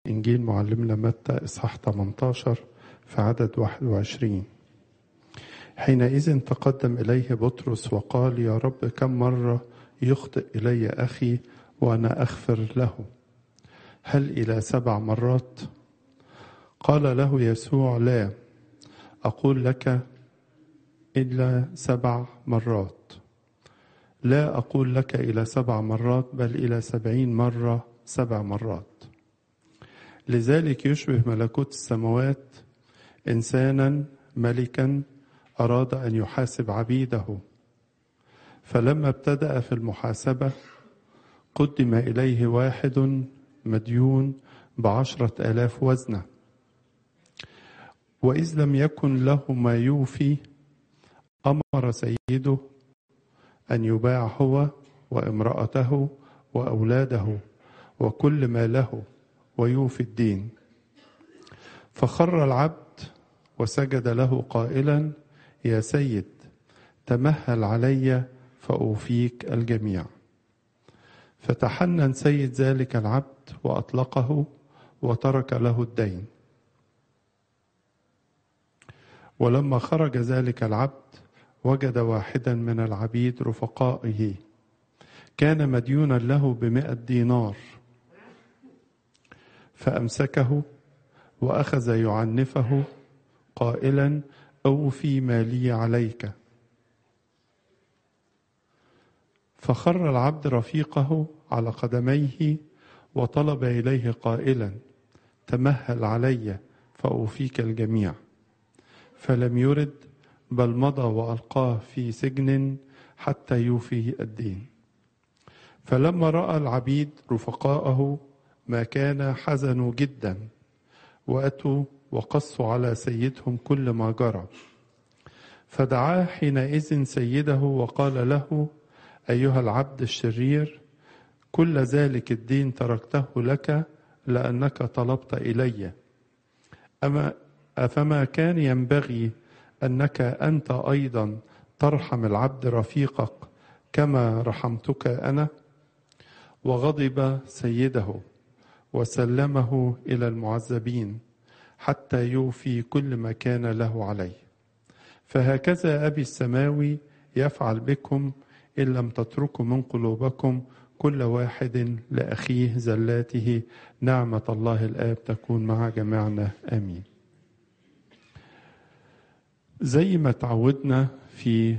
إنجيل معلمنا متى إصحاح 18 في عدد 21 حينئذ تقدم إليه بطرس وقال يا رب كم مرة يخطئ إلي أخي وأنا أغفر له هل إلى سبع مرات قال له يسوع لا أقول لك إلا سبع مرات لا أقول لك إلى سبع مرات بل إلى سبعين مرة سبع مرات لذلك يشبه ملكوت السماوات إنسانا ملكا أراد أن يحاسب عبيده فلما ابتدأ في المحاسبة قدم إليه واحد مديون بعشرة آلاف وزنة وإذ لم يكن له ما يوفي أمر سيده أن يباع هو وامرأته وأولاده وكل ما له ويوفي الدين فخر العبد وسجد له قائلا يا سيد تمهل علي فأوفيك الجميع فتحنن سيد ذلك العبد وأطلقه وترك له الدين ولما خرج ذلك العبد وجد واحدا من العبيد رفقائه كان مديونا له بمئة دينار فأمسكه وأخذ يعنفه قائلا أوفي ما لي عليك فخر العبد رفيقه على قدميه وطلب إليه قائلا تمهل علي فأوفيك الجميع فلم يرد بل مضى وألقاه في سجن حتى يوفي الدين فلما رأى العبيد رفقاءه ما كان حزنوا جدا وأتوا وقصوا على سيدهم كل ما جرى فدعاه حينئذ سيده وقال له أيها العبد الشرير كل ذلك الدين تركته لك لأنك طلبت إلي أما أفما كان ينبغي أنك أنت أيضا ترحم العبد رفيقك كما رحمتك أنا وغضب سيده وسلمه إلى المعذبين حتى يوفي كل ما كان له عليه فهكذا أبي السماوي يفعل بكم إن لم تتركوا من قلوبكم كل واحد لأخيه زلاته نعمة الله الآب تكون مع جميعنا آمين زي ما تعودنا في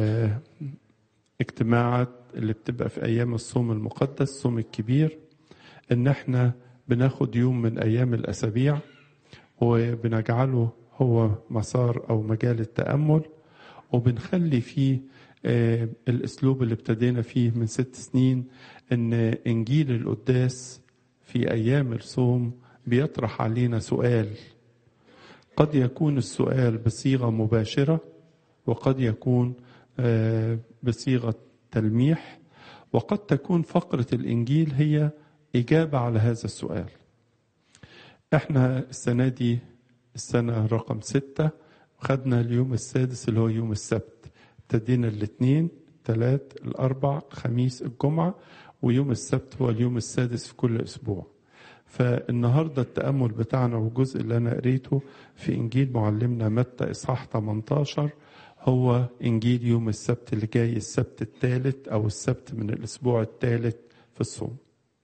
اجتماعات اللي بتبقى في أيام الصوم المقدس الصوم الكبير إن احنا بناخد يوم من أيام الأسابيع وبنجعله هو مسار أو مجال التأمل وبنخلي فيه الأسلوب اللي ابتدينا فيه من ست سنين إن إنجيل القداس في أيام الصوم بيطرح علينا سؤال قد يكون السؤال بصيغة مباشرة وقد يكون بصيغة تلميح وقد تكون فقرة الإنجيل هي إجابة على هذا السؤال احنا السنة دي السنة رقم ستة خدنا اليوم السادس اللي هو يوم السبت ابتدينا الاثنين الثلاث الأربع الخميس الجمعة ويوم السبت هو اليوم السادس في كل أسبوع فالنهاردة التأمل بتاعنا والجزء اللي أنا قريته في إنجيل معلمنا متى إصحاح 18 هو إنجيل يوم السبت اللي جاي السبت الثالث أو السبت من الأسبوع الثالث في الصوم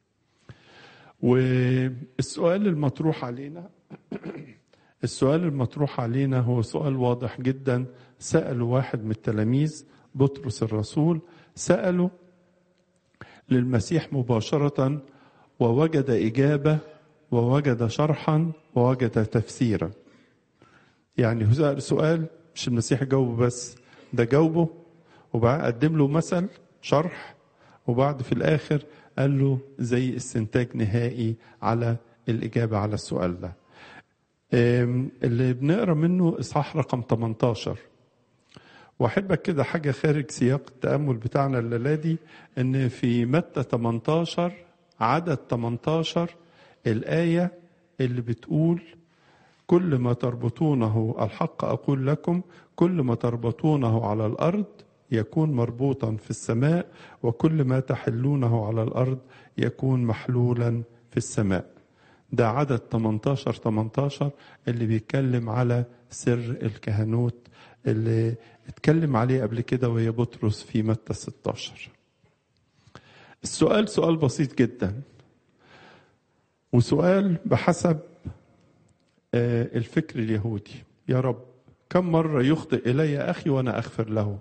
والسؤال المطروح علينا السؤال المطروح علينا هو سؤال واضح جدا سأله واحد من التلاميذ بطرس الرسول سأله للمسيح مباشرة ووجد إجابة ووجد شرحا ووجد تفسيرا يعني هو سؤال مش المسيح جاوبه بس ده جاوبه وبعد قدم له مثل شرح وبعد في الآخر قال له زي استنتاج نهائي على الإجابة على السؤال ده اللي بنقرا منه إصحاح رقم 18 واحبك كده حاجة خارج سياق التأمل بتاعنا الليلة دي إن في متى 18 عدد 18 الآية اللي بتقول كل ما تربطونه الحق أقول لكم كل ما تربطونه على الأرض يكون مربوطا في السماء وكل ما تحلونه على الأرض يكون محلولا في السماء ده عدد 18 18 اللي بيتكلم على سر الكهنوت اللي اتكلم عليه قبل كده وهي بطرس في متى 16 السؤال سؤال بسيط جدا وسؤال بحسب الفكر اليهودي يا رب كم مرة يخطئ إلي أخي وأنا أغفر له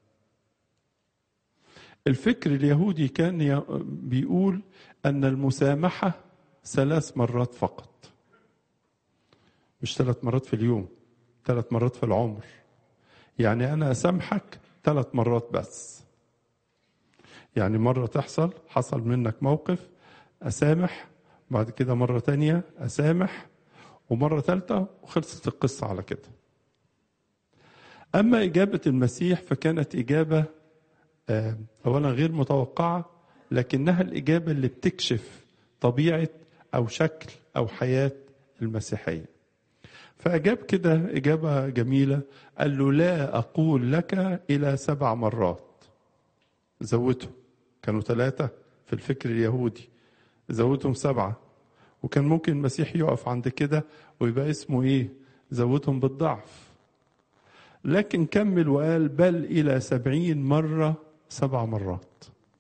الفكر اليهودي كان بيقول أن المسامحة ثلاث مرات فقط مش ثلاث مرات في اليوم ثلاث مرات في العمر يعني أنا أسامحك ثلاث مرات بس يعني مرة تحصل حصل منك موقف أسامح بعد كده مرة تانية أسامح ومرة ثالثة وخلصت القصة على كده أما إجابة المسيح فكانت إجابة أولا غير متوقعة لكنها الإجابة اللي بتكشف طبيعة أو شكل أو حياة المسيحية فأجاب كده إجابة جميلة قال له لا أقول لك إلى سبع مرات زودهم كانوا ثلاثة في الفكر اليهودي زودهم سبعة وكان ممكن المسيح يقف عند كده ويبقى اسمه إيه زودهم بالضعف لكن كمل وقال بل إلى سبعين مرة سبع مرات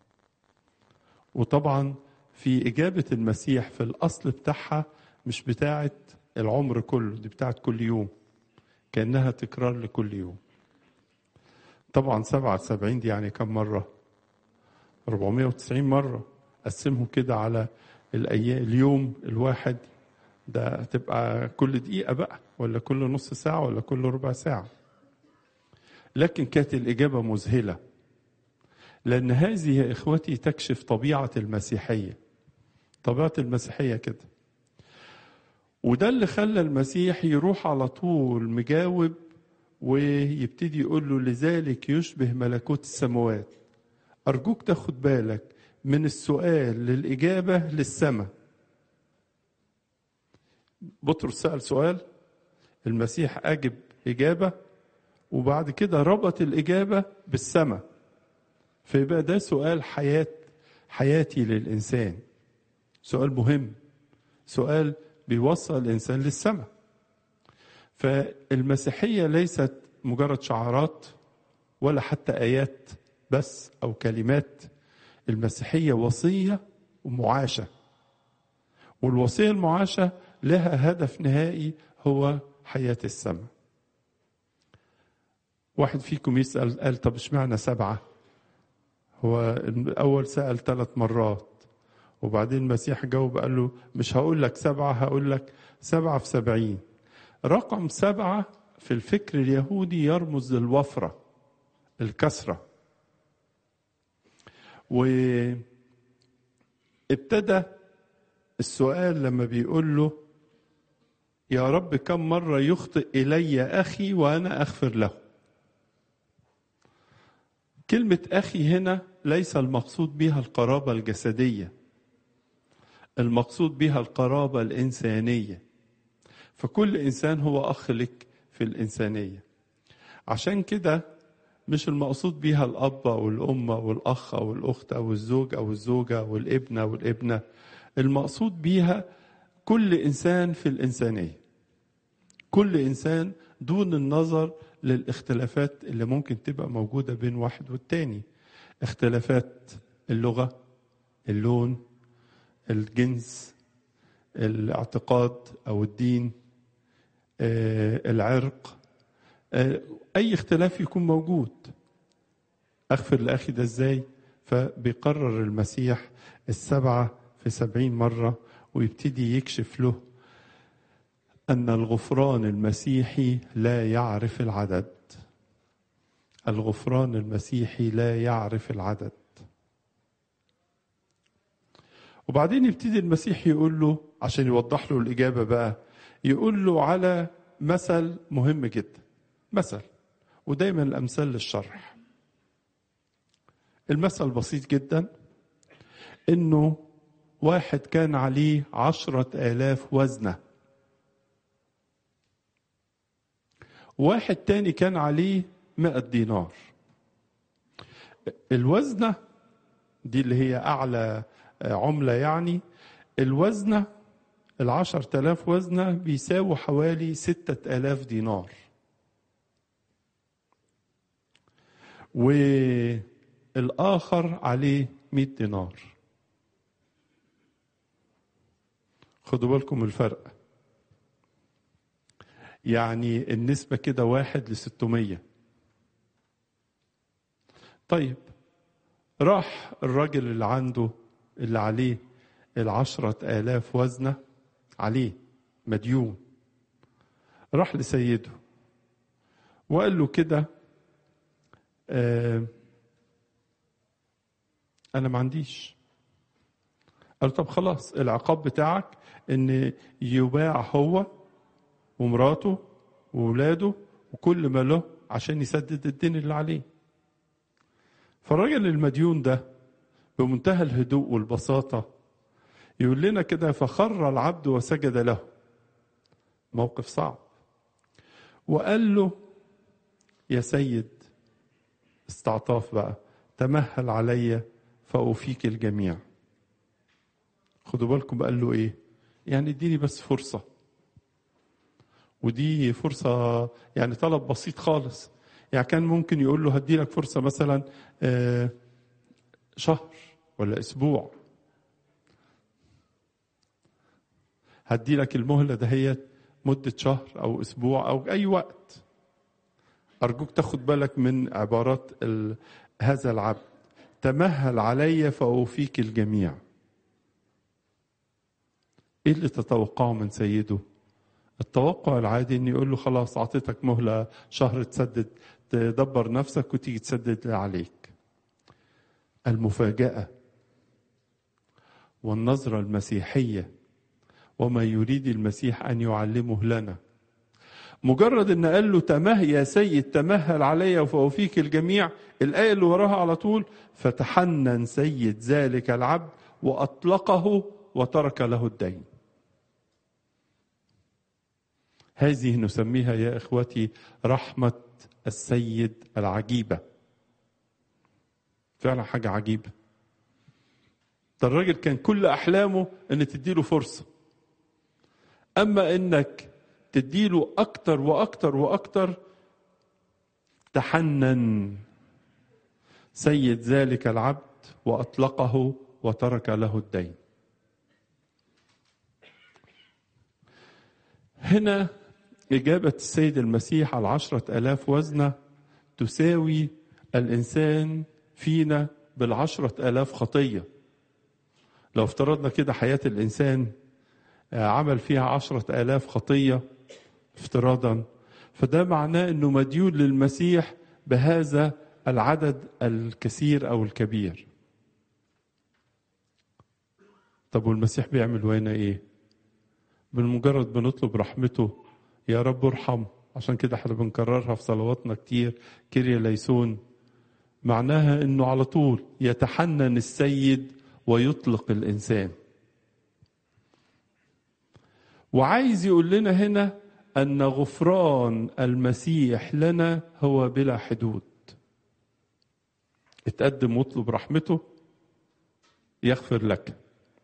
وطبعا في إجابة المسيح في الأصل بتاعها مش بتاعة العمر كله دي بتاعة كل يوم كأنها تكرار لكل يوم طبعا سبعة سبعين دي يعني كم مرة 490 مرة قسمهم كده على الأيام اليوم الواحد ده تبقى كل دقيقة بقى ولا كل نص ساعة ولا كل ربع ساعة لكن كانت الإجابة مذهلة لأن هذه يا إخوتي تكشف طبيعة المسيحية طبيعة المسيحية كده وده اللي خلى المسيح يروح على طول مجاوب ويبتدي يقول له لذلك يشبه ملكوت السماوات أرجوك تاخد بالك من السؤال للإجابة للسماء بطرس سأل سؤال المسيح أجب إجابة وبعد كده ربط الإجابة بالسماء فيبقى ده سؤال حياة حياتي للإنسان سؤال مهم سؤال بيوصل الإنسان للسماء فالمسيحية ليست مجرد شعارات ولا حتى آيات بس أو كلمات المسيحية وصية ومعاشة والوصية المعاشة لها هدف نهائي هو حياة السماء واحد فيكم يسأل قال طب اشمعنى سبعة هو الأول سأل ثلاث مرات وبعدين المسيح جاوب قال له مش هقول لك سبعة هقول لك سبعة في سبعين رقم سبعة في الفكر اليهودي يرمز للوفرة الكسرة وابتدى السؤال لما بيقول له يا رب كم مرة يخطئ إلي أخي وأنا أغفر له كلمة أخي هنا ليس المقصود بها القرابة الجسدية المقصود بها القرابة الإنسانية فكل إنسان هو أخ لك في الإنسانية عشان كده مش المقصود بها الأب أو الأم أو الأخ أو الأخت أو الزوج أو الزوجة أو الابن أو الابنة المقصود بها كل إنسان في الإنسانية كل إنسان دون النظر للاختلافات اللي ممكن تبقى موجودة بين واحد والتاني اختلافات اللغة اللون الجنس الاعتقاد أو الدين العرق أي اختلاف يكون موجود أغفر لأخي ده إزاي فبيقرر المسيح السبعة في سبعين مرة ويبتدي يكشف له أن الغفران المسيحي لا يعرف العدد الغفران المسيحي لا يعرف العدد وبعدين يبتدي المسيح يقول له عشان يوضح له الإجابة بقى يقول له على مثل مهم جدا مثل ودايما الأمثال للشرح المثل بسيط جدا إنه واحد كان عليه عشرة آلاف وزنة واحد تاني كان عليه مئة دينار الوزنة دي اللي هي أعلى عملة يعني الوزنة العشر تلاف وزنة بيساووا حوالي ستة آلاف دينار والآخر عليه مئة دينار خدوا بالكم الفرق يعني النسبة كده واحد لستمية طيب راح الراجل اللي عنده اللي عليه العشرة آلاف وزنة عليه مديون راح لسيده وقال له كده آه أنا ما عنديش قال طب خلاص العقاب بتاعك إن يباع هو ومراته وولاده وكل ما له عشان يسدد الدين اللي عليه فالراجل المديون ده بمنتهى الهدوء والبساطة يقول لنا كده فخر العبد وسجد له موقف صعب وقال له يا سيد استعطاف بقى تمهل علي فأوفيك الجميع خدوا بالكم قال له ايه يعني اديني بس فرصة ودي فرصة يعني طلب بسيط خالص يعني كان ممكن يقول له هدي لك فرصة مثلا شهر ولا أسبوع هدي لك المهلة دهيت مدة شهر أو أسبوع أو أي وقت أرجوك تاخد بالك من عبارات هذا العبد تمهل علي فأوفيك الجميع إيه اللي تتوقعه من سيده التوقع العادي ان يقول له خلاص اعطيتك مهله شهر تسدد تدبر نفسك وتيجي تسدد اللي عليك المفاجاه والنظره المسيحيه وما يريد المسيح ان يعلمه لنا مجرد ان قال له تمه يا سيد تمهل علي فاوفيك الجميع الايه اللي وراها على طول فتحنن سيد ذلك العبد واطلقه وترك له الدين هذه نسميها يا اخوتي رحمه السيد العجيبه فعلا حاجه عجيبه ده الراجل كان كل احلامه ان تديله فرصه اما انك تديله اكتر واكتر واكتر تحنن سيد ذلك العبد واطلقه وترك له الدين هنا إجابة السيد المسيح على عشرة ألاف وزنة تساوي الإنسان فينا بالعشرة ألاف خطية لو افترضنا كده حياة الإنسان عمل فيها عشرة آلاف خطية افتراضا فده معناه أنه مديون للمسيح بهذا العدد الكثير أو الكبير طب والمسيح بيعمل وين إيه بمجرد بنطلب رحمته يا رب ارحم عشان كده احنا بنكررها في صلواتنا كتير كيريا ليسون معناها انه على طول يتحنن السيد ويطلق الانسان وعايز يقول لنا هنا ان غفران المسيح لنا هو بلا حدود اتقدم واطلب رحمته يغفر لك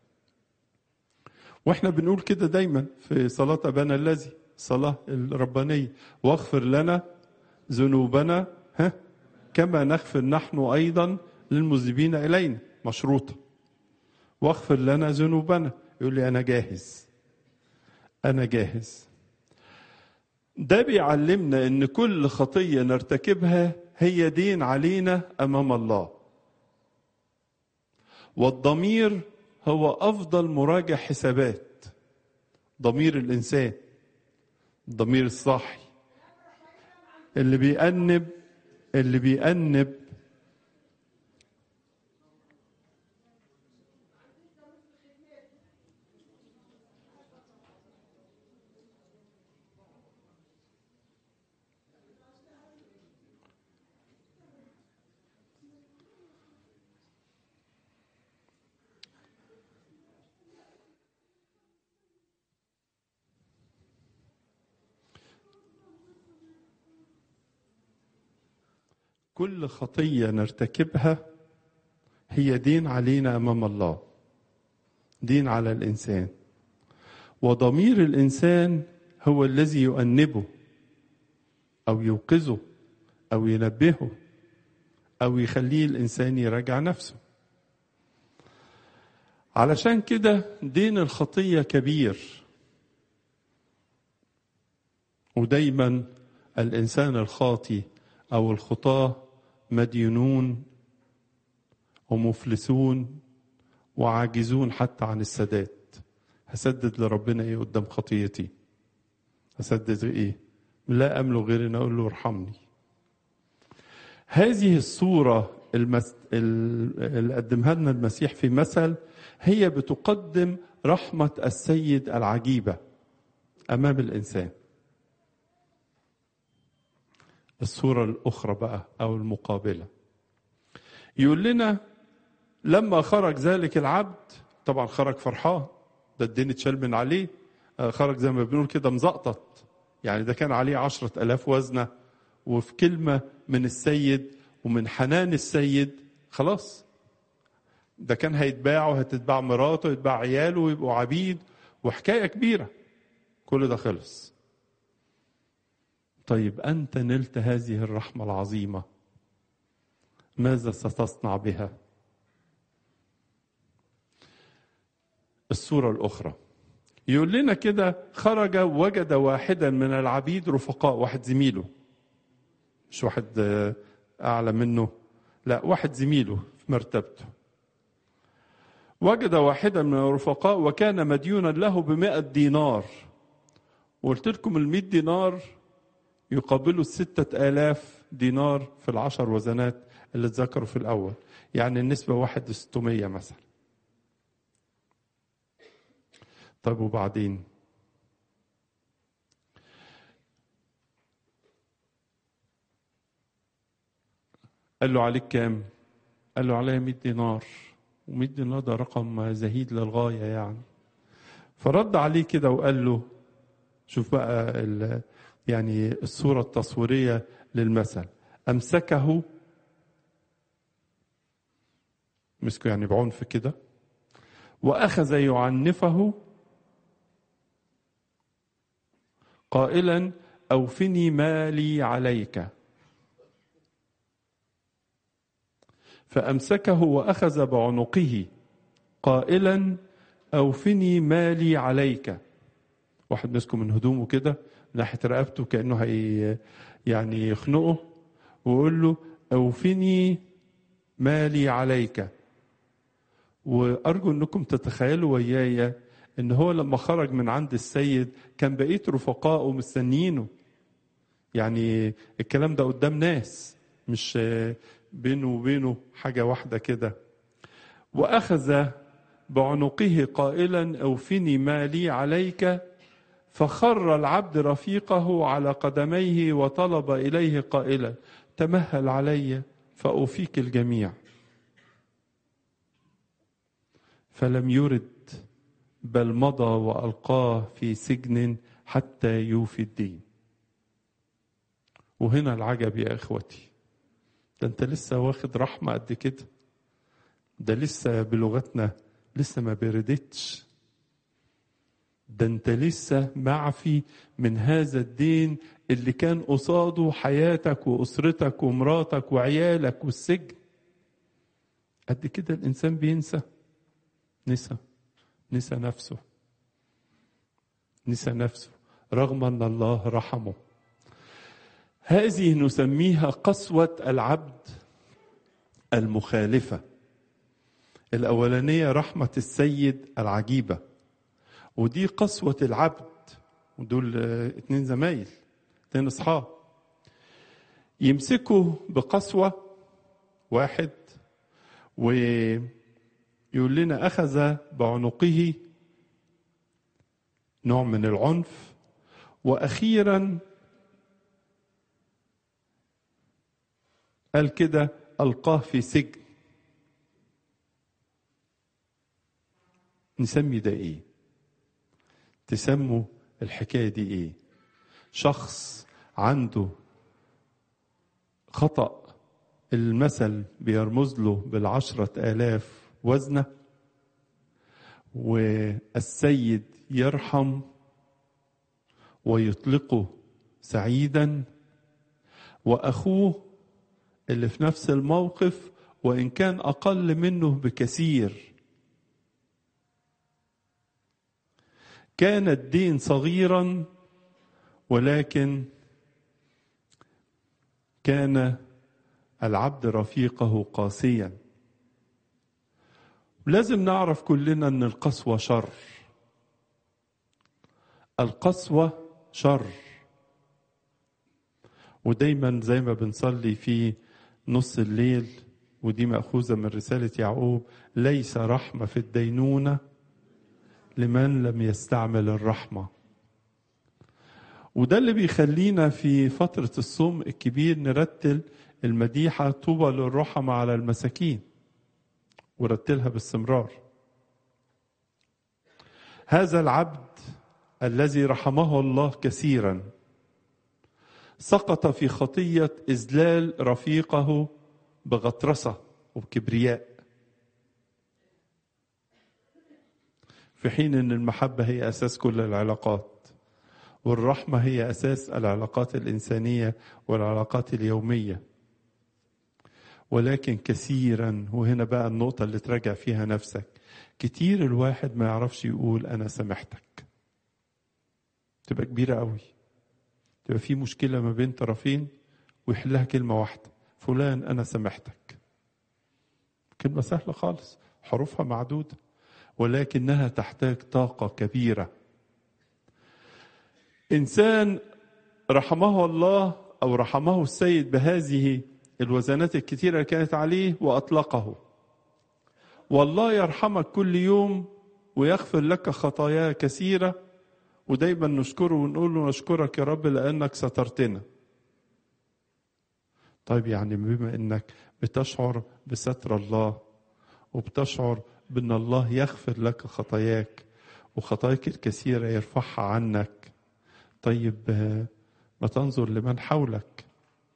واحنا بنقول كده دايما في صلاة أبانا الذي الصلاة الربانية واغفر لنا ذنوبنا ها كما نغفر نحن أيضا للمذنبين إلينا مشروطة واغفر لنا ذنوبنا يقول لي أنا جاهز أنا جاهز ده بيعلمنا ان كل خطيه نرتكبها هي دين علينا امام الله والضمير هو افضل مراجع حسابات ضمير الانسان الضمير الصاحي اللي بيأنب اللي بيأنب كل خطيه نرتكبها هي دين علينا امام الله دين على الانسان وضمير الإنسان هو الذي يؤنبه أو يوقظه أو ينبهه أو يخليه الإنسان يراجع نفسه علشان كده دين الخطية كبير ودايما الإنسان الخاطي أو الخطاة مدينون ومفلسون وعاجزون حتى عن السداد هسدد لربنا ايه قدام خطيتي هسدد ايه لا املك غير ان اقول له ارحمني هذه الصورة المس... اللي قدمها لنا المسيح في مثل هي بتقدم رحمة السيد العجيبة أمام الإنسان الصورة الأخرى بقى أو المقابلة يقول لنا لما خرج ذلك العبد طبعا خرج فرحان ده الدين اتشال من عليه خرج زي ما بنقول كده مزقطط يعني ده كان عليه عشرة ألاف وزنة وفي كلمة من السيد ومن حنان السيد خلاص ده كان هيتباع وهتتباع مراته ويتباع عياله ويبقوا عبيد وحكاية كبيرة كل ده خلص طيب أنت نلت هذه الرحمة العظيمة ماذا ستصنع بها الصورة الأخرى يقول لنا كده خرج وجد واحدا من العبيد رفقاء واحد زميله مش واحد أعلى منه لا واحد زميله في مرتبته وجد واحدا من الرفقاء وكان مديونا له بمئة دينار وقلت لكم المئة دينار يقابله الستة آلاف دينار في العشر وزنات اللي اتذكروا في الأول يعني النسبة واحد ستمية مثلا طيب وبعدين قال له عليك كام قال له عليا 100 دينار و100 دينار ده رقم زهيد للغاية يعني فرد عليه كده وقال له شوف بقى يعني الصورة التصويرية للمثل أمسكه مسكه يعني بعنف كده وأخذ يعنفه قائلا أوفني مالي عليك فأمسكه وأخذ بعنقه قائلا أوفني مالي عليك واحد مسكه من هدومه كده ناحية رقبته كأنه هي يعني يخنقه ويقول له أوفني مالي عليك وأرجو أنكم تتخيلوا وياي ان هو لما خرج من عند السيد كان بقيه رفقائه مستنيينه يعني الكلام ده قدام ناس مش بينه وبينه حاجه واحده كده واخذ بعنقه قائلا اوفني مالي عليك فخر العبد رفيقه على قدميه وطلب اليه قائلا تمهل علي فاوفيك الجميع فلم يرد بل مضى والقاه في سجن حتى يوفي الدين وهنا العجب يا اخوتي ده انت لسه واخد رحمه قد كده ده لسه بلغتنا لسه ما بردتش ده انت لسه معفي من هذا الدين اللي كان قصاده حياتك واسرتك ومراتك وعيالك والسجن قد كده الانسان بينسى نسى نسى نفسه نسى نفسه رغم ان الله رحمه هذه نسميها قسوه العبد المخالفه الاولانيه رحمه السيد العجيبه ودي قسوه العبد ودول اتنين زمايل اتنين اصحاب يمسكوا بقسوه واحد و يقول لنا أخذ بعنقه نوع من العنف وأخيرا قال كده ألقاه في سجن نسمي ده إيه تسموا الحكاية دي إيه شخص عنده خطأ المثل بيرمز له بالعشرة آلاف وزنه والسيد يرحم ويطلقه سعيدا واخوه اللي في نفس الموقف وان كان اقل منه بكثير كان الدين صغيرا ولكن كان العبد رفيقه قاسيا لازم نعرف كلنا ان القسوه شر القسوه شر ودايما زي ما بنصلي في نص الليل ودي مأخوذة من رسالة يعقوب ليس رحمة في الدينونة لمن لم يستعمل الرحمة وده اللي بيخلينا في فترة الصوم الكبير نرتل المديحة طوبى للرحمة على المساكين ورتلها باستمرار هذا العبد الذي رحمه الله كثيرا سقط في خطية إذلال رفيقه بغطرسة وبكبرياء في حين أن المحبة هي أساس كل العلاقات والرحمة هي أساس العلاقات الإنسانية والعلاقات اليومية ولكن كثيرا وهنا بقى النقطة اللي تراجع فيها نفسك كتير الواحد ما يعرفش يقول أنا سامحتك تبقى كبيرة قوي تبقى في مشكلة ما بين طرفين ويحلها كلمة واحدة فلان أنا سامحتك كلمة سهلة خالص حروفها معدودة ولكنها تحتاج طاقة كبيرة إنسان رحمه الله أو رحمه السيد بهذه الوزنات الكثيرة اللي كانت عليه وأطلقه والله يرحمك كل يوم ويغفر لك خطايا كثيرة ودايما نشكره ونقول له نشكرك يا رب لأنك سترتنا طيب يعني بما انك بتشعر بستر الله وبتشعر بان الله يغفر لك خطاياك وخطاياك الكثيره يرفعها عنك طيب ما تنظر لمن حولك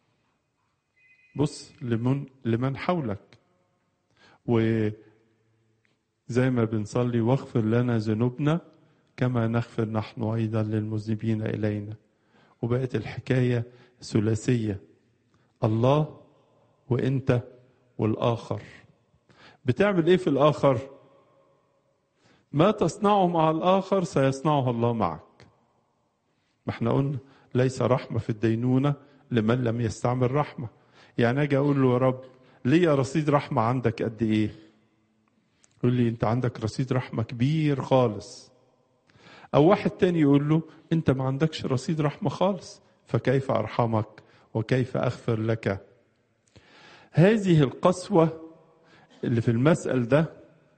بص لمن لمن حولك وزي ما بنصلي واغفر لنا ذنوبنا كما نغفر نحن ايضا للمذنبين الينا وبقت الحكايه ثلاثيه الله وانت والاخر بتعمل ايه في الاخر ما تصنعه مع الاخر سيصنعه الله معك ما احنا قلنا ليس رحمه في الدينونه لمن لم يستعمل رحمه يعني اجي اقول له يا رب ليا رصيد رحمه عندك قد ايه يقول لي انت عندك رصيد رحمه كبير خالص او واحد تاني يقول له انت ما عندكش رصيد رحمه خالص فكيف ارحمك وكيف اغفر لك هذه القسوه اللي في المسأل ده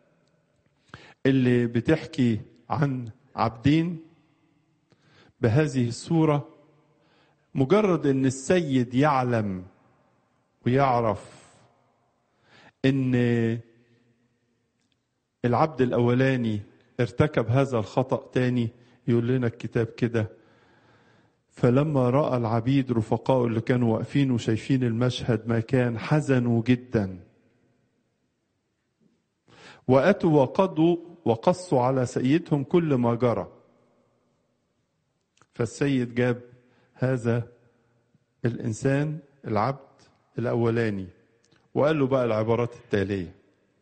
اللي بتحكي عن عبدين بهذه الصورة مجرد ان السيد يعلم ويعرف ان العبد الاولاني ارتكب هذا الخطأ تاني يقول لنا الكتاب كده فلما راى العبيد رفقائه اللي كانوا واقفين وشايفين المشهد ما كان حزنوا جدا واتوا وقضوا وقصوا على سيدهم كل ما جرى فالسيد جاب هذا الانسان العبد الاولاني وقال له بقى العبارات التاليه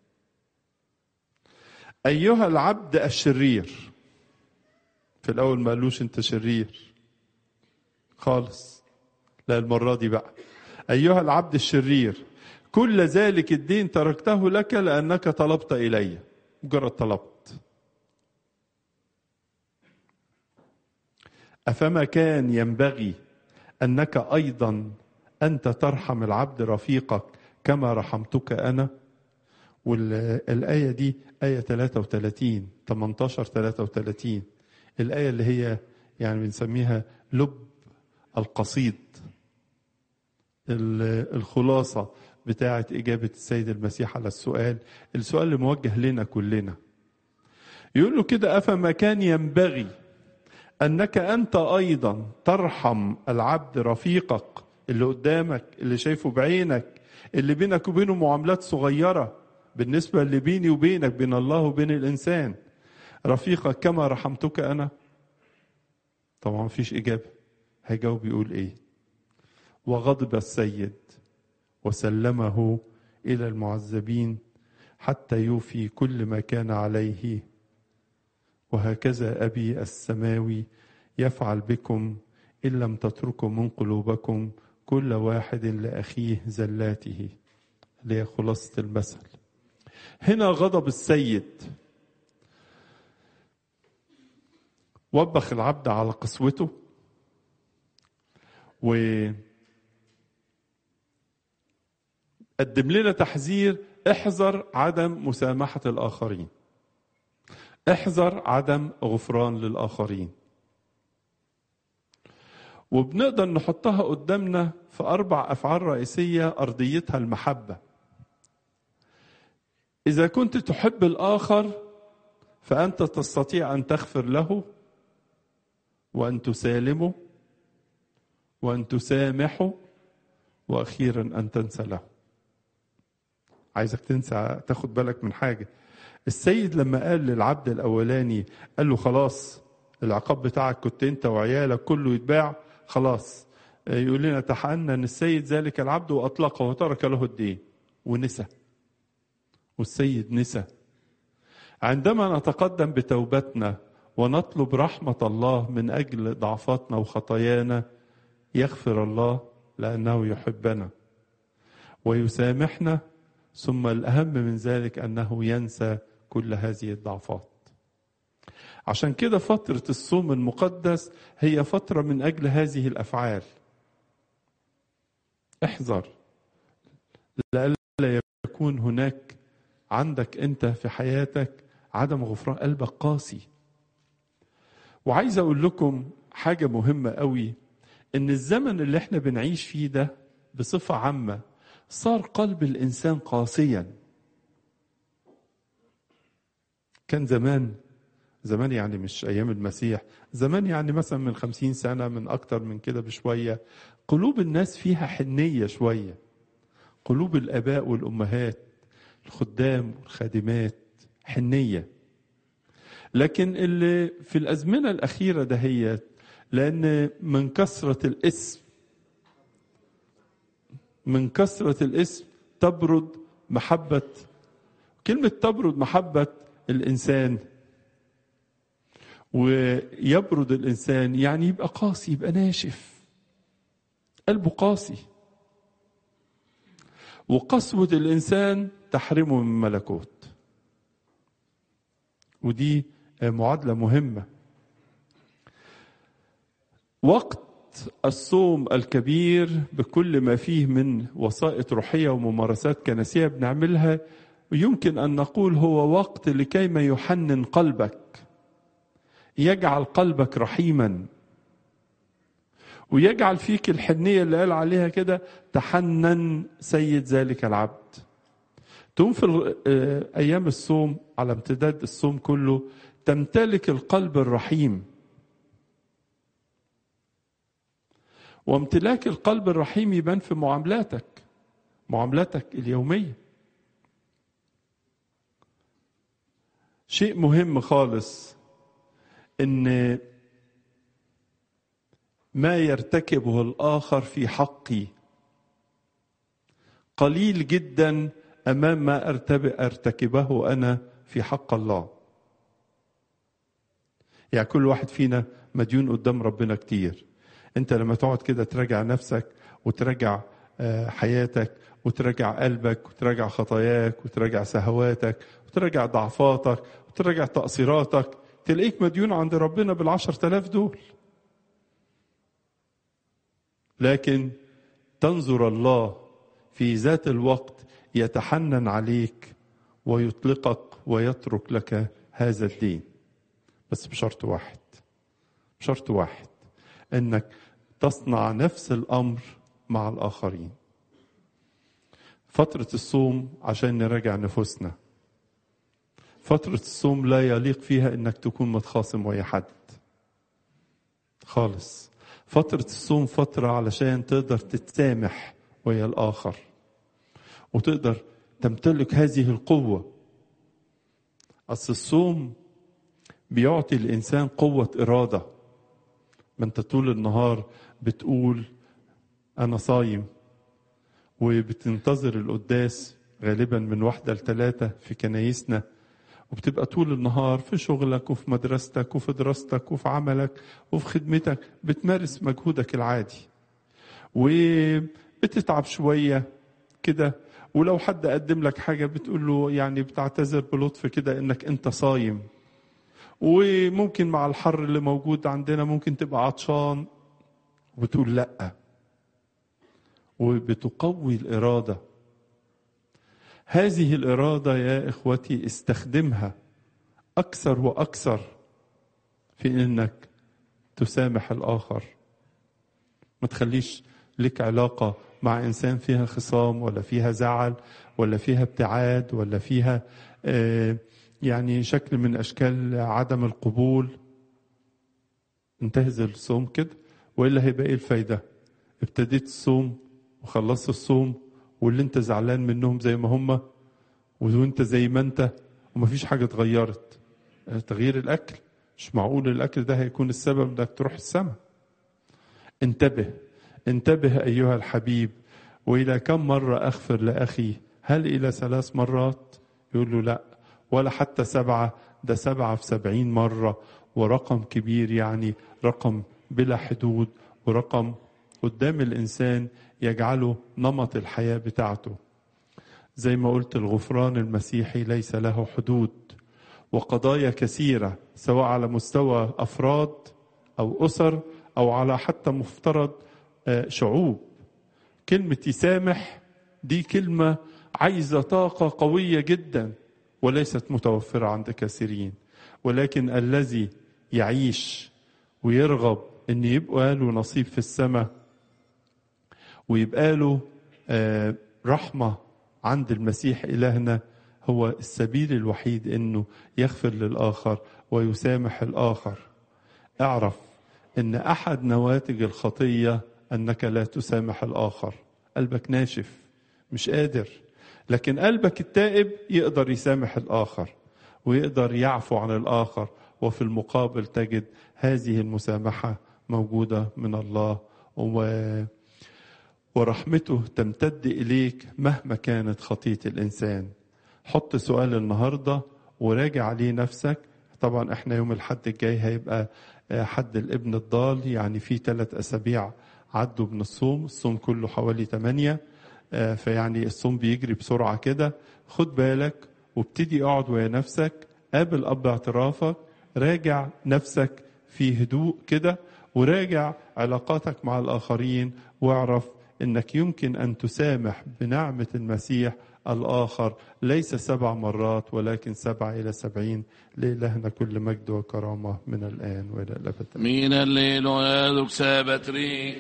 ايها العبد الشرير في الاول ما قالوش انت شرير خالص لا المرة دي بقى أيها العبد الشرير كل ذلك الدين تركته لك لأنك طلبت إلي مجرد طلبت أفما كان ينبغي أنك أيضا أنت ترحم العبد رفيقك كما رحمتك أنا والآية دي آية 33 18 33 الآية اللي هي يعني بنسميها لب القصيد الخلاصة بتاعة إجابة السيد المسيح على السؤال السؤال اللي موجه لنا كلنا يقول له كده أفما كان ينبغي أنك أنت أيضا ترحم العبد رفيقك اللي قدامك اللي شايفه بعينك اللي بينك وبينه معاملات صغيرة بالنسبة اللي بيني وبينك بين الله وبين الإنسان رفيقك كما رحمتك أنا طبعا مفيش إجابة هيجاوب يقول إيه وغضب السيد وسلمه إلى المعذبين حتى يوفي كل ما كان عليه وهكذا أبي السماوي يفعل بكم إن لم تتركوا من قلوبكم كل واحد لأخيه زلاته اللي هي خلاصة المثل هنا غضب السيد وبخ العبد على قسوته و قدم لنا تحذير احذر عدم مسامحة الآخرين احذر عدم غفران للآخرين وبنقدر نحطها قدامنا في أربع أفعال رئيسية أرضيتها المحبة إذا كنت تحب الآخر فأنت تستطيع أن تغفر له وأن تسالمه وأن تسامحه وأخيرا أن تنسى له عايزك تنسى تاخد بالك من حاجة السيد لما قال للعبد الأولاني قال له خلاص العقاب بتاعك كنت أنت وعيالك كله يتباع خلاص يقول لنا تحنن السيد ذلك العبد وأطلقه وترك له الدين ونسى والسيد نسى عندما نتقدم بتوبتنا ونطلب رحمة الله من أجل ضعفاتنا وخطايانا يغفر الله لأنه يحبنا ويسامحنا ثم الأهم من ذلك أنه ينسى كل هذه الضعفات عشان كده فترة الصوم المقدس هي فترة من أجل هذه الأفعال احذر لئلا يكون هناك عندك أنت في حياتك عدم غفران قلبك قاسي وعايز أقول لكم حاجة مهمة قوي إن الزمن اللي احنا بنعيش فيه ده بصفة عامة صار قلب الإنسان قاسيا كان زمان زمان يعني مش أيام المسيح زمان يعني مثلا من خمسين سنة من أكتر من كده بشوية قلوب الناس فيها حنية شوية قلوب الآباء والأمهات الخدام والخادمات حنية لكن اللي في الأزمنة الأخيرة دهيت لأن من كثرة الاسم من كثرة الاسم تبرد محبة كلمة تبرد محبة الإنسان ويبرد الإنسان يعني يبقى قاسي يبقى ناشف قلبه قاسي وقسوة الإنسان تحرمه من ملكوت ودي معادلة مهمة وقت الصوم الكبير بكل ما فيه من وسائط روحية وممارسات كنسية بنعملها يمكن أن نقول هو وقت لكيما يحنن قلبك يجعل قلبك رحيما ويجعل فيك الحنية اللي قال عليها كده تحنن سيد ذلك العبد تقوم في أيام الصوم على امتداد الصوم كله تمتلك القلب الرحيم وامتلاك القلب الرحيم يبان في معاملاتك معاملاتك اليومية شيء مهم خالص ان ما يرتكبه الاخر في حقي قليل جدا امام ما ارتكبه انا في حق الله يعني كل واحد فينا مديون قدام ربنا كتير انت لما تقعد كده تراجع نفسك وتراجع حياتك وتراجع قلبك وتراجع خطاياك وتراجع سهواتك وتراجع ضعفاتك وتراجع تقصيراتك تلاقيك مديون عند ربنا بالعشر تلاف دول لكن تنظر الله في ذات الوقت يتحنن عليك ويطلقك ويترك لك هذا الدين بس بشرط واحد بشرط واحد انك تصنع نفس الامر مع الاخرين فتره الصوم عشان نراجع نفوسنا فتره الصوم لا يليق فيها انك تكون متخاصم ويا حد خالص فتره الصوم فتره علشان تقدر تتسامح ويا الاخر وتقدر تمتلك هذه القوه اصل الصوم بيعطي الإنسان قوة إرادة ما أنت طول النهار بتقول أنا صايم وبتنتظر القداس غالبا من واحدة لثلاثة في كنايسنا وبتبقى طول النهار في شغلك وفي مدرستك وفي دراستك وفي عملك وفي خدمتك بتمارس مجهودك العادي وبتتعب شوية كده ولو حد قدم لك حاجة بتقول له يعني بتعتذر بلطف كده انك انت صايم وممكن مع الحر اللي موجود عندنا ممكن تبقى عطشان وبتقول لأ وبتقوي الإرادة هذه الإرادة يا إخوتي استخدمها أكثر وأكثر في إنك تسامح الآخر ما تخليش لك علاقة مع إنسان فيها خصام ولا فيها زعل ولا فيها ابتعاد ولا فيها آه يعني شكل من أشكال عدم القبول انتهز الصوم كده وإلا هيبقى إيه الفايدة ابتديت الصوم وخلصت الصوم واللي انت زعلان منهم زي ما هم وانت زي ما انت ومفيش حاجة اتغيرت تغيير الأكل مش معقول الأكل ده هيكون السبب انك تروح السماء انتبه انتبه أيها الحبيب وإلى كم مرة أغفر لأخي هل إلى ثلاث مرات يقول له لا ولا حتى سبعة ده سبعة في سبعين مرة ورقم كبير يعني رقم بلا حدود ورقم قدام الإنسان يجعله نمط الحياة بتاعته زي ما قلت الغفران المسيحي ليس له حدود وقضايا كثيرة سواء على مستوى أفراد أو أسر أو على حتى مفترض شعوب كلمة يسامح دي كلمة عايزة طاقة قوية جدا وليست متوفرة عند كثيرين ولكن الذي يعيش ويرغب ان يبقى له نصيب في السماء ويبقى له رحمة عند المسيح إلهنا هو السبيل الوحيد انه يغفر للآخر ويسامح الآخر اعرف ان احد نواتج الخطية انك لا تسامح الآخر قلبك ناشف مش قادر لكن قلبك التائب يقدر يسامح الآخر ويقدر يعفو عن الآخر وفي المقابل تجد هذه المسامحة موجودة من الله و... ورحمته تمتد إليك مهما كانت خطية الإنسان حط سؤال النهاردة وراجع عليه نفسك طبعا احنا يوم الحد الجاي هيبقى حد الابن الضال يعني في ثلاث أسابيع عدوا من الصوم الصوم كله حوالي ثمانية فيعني الصوم بيجري بسرعة كده خد بالك وابتدي اقعد ويا نفسك قابل أب اعترافك راجع نفسك في هدوء كده وراجع علاقاتك مع الآخرين واعرف انك يمكن ان تسامح بنعمة المسيح الآخر ليس سبع مرات ولكن سبع إلى سبعين لإلهنا كل مجد وكرامة من الآن وإلى الأبد من الليل ويدك سابتري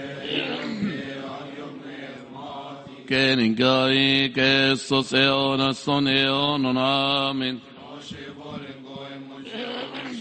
Keringai Kestos eonas ton eonon amen.